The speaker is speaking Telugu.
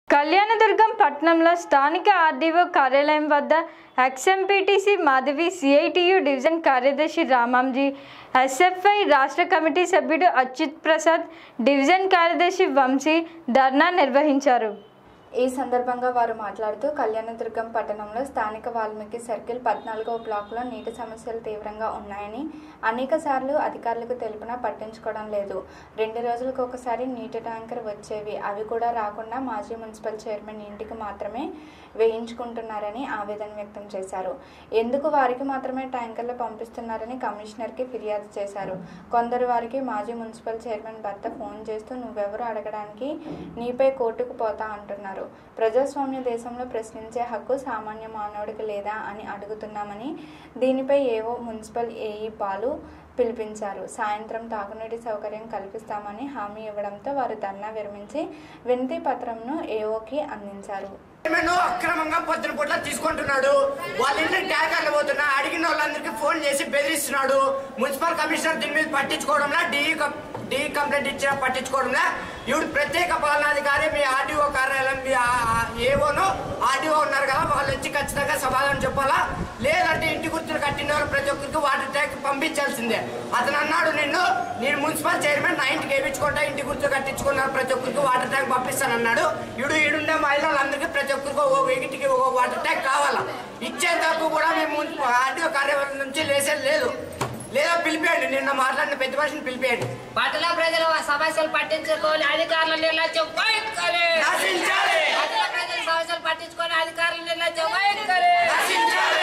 కళ్యాణదుర్గం పట్టణంలో స్థానిక ఆర్డీఓ కార్యాలయం వద్ద ఎక్స్ఎంపీటీసీ మాధవి సిఐటియు డివిజన్ కార్యదర్శి రామాంజీ ఎస్ఎఫ్ఐ రాష్ట్ర కమిటీ సభ్యుడు అచ్యుత్ ప్రసాద్ డివిజన్ కార్యదర్శి వంశీ ధర్నా నిర్వహించారు ఈ సందర్భంగా వారు మాట్లాడుతూ కళ్యాణదుర్గం పట్టణంలో స్థానిక వాల్మీకి సర్కిల్ పద్నాలుగవ బ్లాక్లో నీటి సమస్యలు తీవ్రంగా ఉన్నాయని అనేక సార్లు అధికారులకు తెలిపినా పట్టించుకోవడం లేదు రెండు రోజులకు ఒకసారి నీటి ట్యాంకర్ వచ్చేవి అవి కూడా రాకుండా మాజీ మున్సిపల్ చైర్మన్ ఇంటికి మాత్రమే వేయించుకుంటున్నారని ఆవేదన వ్యక్తం చేశారు ఎందుకు వారికి మాత్రమే ట్యాంకర్లు పంపిస్తున్నారని కమిషనర్కి ఫిర్యాదు చేశారు కొందరు వారికి మాజీ మున్సిపల్ చైర్మన్ భర్త ఫోన్ చేస్తూ నువ్వెవరు అడగడానికి నీపై కోర్టుకు పోతా అంటున్నారు ప్రజాస్వామ్య దేశంలో ప్రశ్నించే హక్కు సామాన్య మానవుడికి లేదా అని అడుగుతున్నామని దీనిపై ఏవో మున్సిపల్ ఏఈ బాలు పిలిపించారు సాయంత్రం తాగునీటి సౌకర్యం కల్పిస్తామని హామీ ఇవ్వడంతో వారు ధర్నా విరమించి వినతి పత్రంను ఏఓకి అందించారు చైర్మన్ అక్రమంగా పొద్దున పూట్ల తీసుకుంటున్నాడు వాళ్ళ ఇంటికి ట్యాంకర్లు పోతున్నా అడిగిన వాళ్ళందరికీ ఫోన్ చేసి బెదిరిస్తున్నాడు మున్సిపల్ కమిషనర్ దీని మీద పట్టించుకోవడంలా డిఈ డి కంప్లైంట్ ఇచ్చిన పట్టించుకోవడంలా ఇప్పుడు ప్రత్యేక పాలనాధికారి మీ ఆర్డీఓ కార్యాలయం మీ ఏవోను ఆర్డీఓ ఉన్నారు కదా వాళ్ళు వచ్చి ఖచ్చితంగా సమాధానం చెప్పాలా లేదంటే ఇంటి గుర్తులు కట్టిన వాళ్ళు ప్రతి ఒక్కరికి వాటర్ ట్యాంక్ పంపించాల్సిందే అతను అన్నాడు నిన్ను నేను మున్సిపల్ చైర్మన్ నా ఇంటికి వేయించుకుంటా ఇంటి గుర్తులు కట్టించుకున్నారు ప్రతి ఒక్కరికి వాటర్ ట్యాంక్ పంపిస్తానన్నాడు ఇడు ఈడుండే మహిళలందరికీ ప్రతి ఒక్కరికి ఒక ఇంటికి ఒక వాటర్ ట్యాంక్ కావాలా ఇచ్చేందుకు కూడా మేము ఆర్డీఓ కార్యాలయం నుంచి లేసేది లేదు లేదా పిలిపేయండి నిన్న మాట్లాడిన పెద్ద మనిషిని పిలిపేయండి పట్టణ ప్రజల సమస్యలు పట్టించుకొని అధికారుల నిర్లక్ష్యం వైఖరి నశించాలి పట్టణ ప్రజల సమస్యలు పట్టించుకొని అధికారుల నిర్లక్ష్యం వైఖరి నశించాలి